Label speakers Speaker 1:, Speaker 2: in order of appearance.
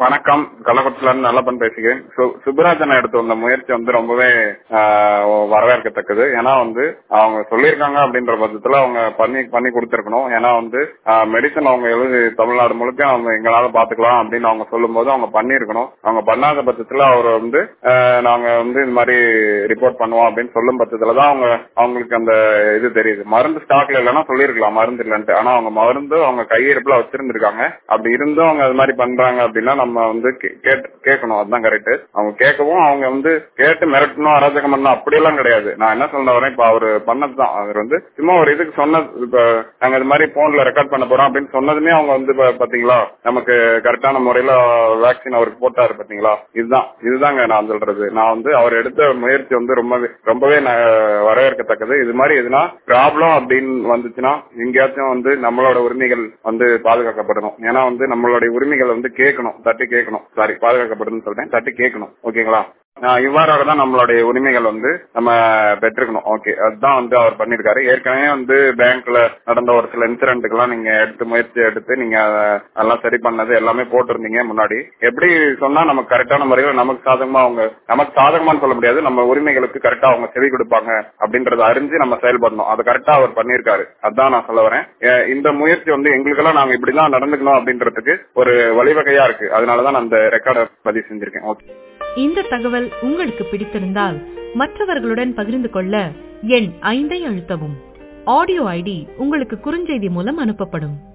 Speaker 1: வணக்கம் கள்ளக்குளத்துல இருந்து நல்லப்பன் பேசுகிறேன் சு- சுப்புராஜன் எடுத்த வந்த முயற்சி வந்து ரொம்பவே ஆஹ், வரவேற்கத்தக்கது ஏன்னா வந்து அவங்க சொல்லியிருக்காங்க அப்படின்ற பட்சத்துல அவங்க பண்ணி பண்ணி கொடுத்திருக்கணும் ஏன்னா வந்து மெடிசன் அவங்க எழுதி தமிழ்நாடு முழுக்க அவங்க எங்களால பாத்துக்கலாம் அப்படின்னு அவங்க சொல்லும் போது அவங்க பண்ணியிருக்கணும் அவங்க பண்ணாத பட்சத்துல அவர் வந்து ஆஹ், நாங்க வந்து இந்த மாதிரி ரிப்போர்ட் பண்ணுவோம் அப்படின்னு சொல்லும் பட்சத்துல தான் அவங்க அவங்களுக்கு அந்த இது தெரியுது மருந்து ஸ்டாக்ல இல்லைன்னா சொல்லியிருக்கலாம் மருந்து இல்லைன்ட்டு ஆனா அவங்க மருந்து அவங்க கையிருப்புல வச்சிருந்திருக்காங்க அப்படி இருந்தும் அவங்க அது மாதிரி பண்றாங்க அப்படின்னா நம்ம வந்து கே- கேட்டு கேட்கணும் அதுதான் கரெக்ட் அவங்க கேட்கவும் அவங்க வந்து கேட்டு மிரட்டணும் அராஜகம் பண்ணணும் அப்படியெல்லாம் கிடையாது நான் என்ன சொல்ல வரேன் இப்ப அவரு பண்ணதுதான் அவர் வந்து சும்மா ஒரு இதுக்கு சொன்னது இப்ப நாங்க இது மாதிரி போன்ல ரெக்கார்ட் பண்ண போறோம் அப்படின்னு சொன்னதுமே அவங்க வந்து இப்ப பாத்தீங்களா நமக்கு கரெக்டான முறையில வேக்சின் அவருக்கு போட்டாரு பாத்தீங்களா இதுதான் இதுதாங்க நான் சொல்றது நான் வந்து அவர் எடுத்த முயற்சி வந்து ரொம்பவே ரொம்பவே ந- வரவேற்கத்தக்கது இது மாதிரி எதுனா ப்ராப்ளம் அப்படின்னு வந்துச்சுன்னா எங்கேயாச்சும் வந்து நம்மளோட உரிமைகள் வந்து பாதுகாக்கப்படணும் ஏன்னா வந்து நம்மளுடைய உரிமைகள் வந்து கேட்கணும் தட்டி கேட்கணும் சாரி பாதுகாக்கப்படுதுன்னு சொல்றேன் தட்டி கேட்கணும் ஓகேங்களா ஆஹ் இவ்வாறாக தான் நம்மளுடைய உரிமைகள் வந்து நம்ம பெற்றுக்கணும் ஓகே அதுதான் வந்து அவர் பண்ணிருக்காரு ஏற்கனவே வந்து பேங்க்ல நடந்த ஒரு சில இன்சிடென்ட்டுக்கெல்லாம் நீங்க எடுத்து முயற்சி எடுத்து நீங்க அதை அதெல்லாம் சரி பண்ணது எல்லாமே போட்டிருந்தீங்க முன்னாடி எப்படி சொன்னா நமக்கு கரெக்டான முறையில் நமக்கு சாதகமா அவங்க நமக்கு சாதகமான்னு சொல்ல முடியாது நம்ம உரிமைகளுக்கு கரெக்டா அவங்க செவி கொடுப்பாங்க அப்படின்றத அறிஞ்சு நம்ம செயல்படணும் அது கரெக்டா அவர் பண்ணிருக்காரு அதான் நான் சொல்ல வரேன் அஹ் இந்த முயற்சி வந்து எங்களுக்கெல்லாம் நாங்க இப்படிதான் நடந்துக்கணும் அப்படின்றதுக்கு ஒரு வழிவகையா இருக்கு அதனாலதான் நான் அந்த ரெக்கார்டை பதிவு செஞ்சிருக்கேன் ஓகே
Speaker 2: இந்த தகவல் உங்களுக்கு பிடித்திருந்தால் மற்றவர்களுடன் பகிர்ந்து கொள்ள எண் ஐந்தை அழுத்தவும் ஆடியோ ஐடி உங்களுக்கு குறுஞ்செய்தி மூலம் அனுப்பப்படும்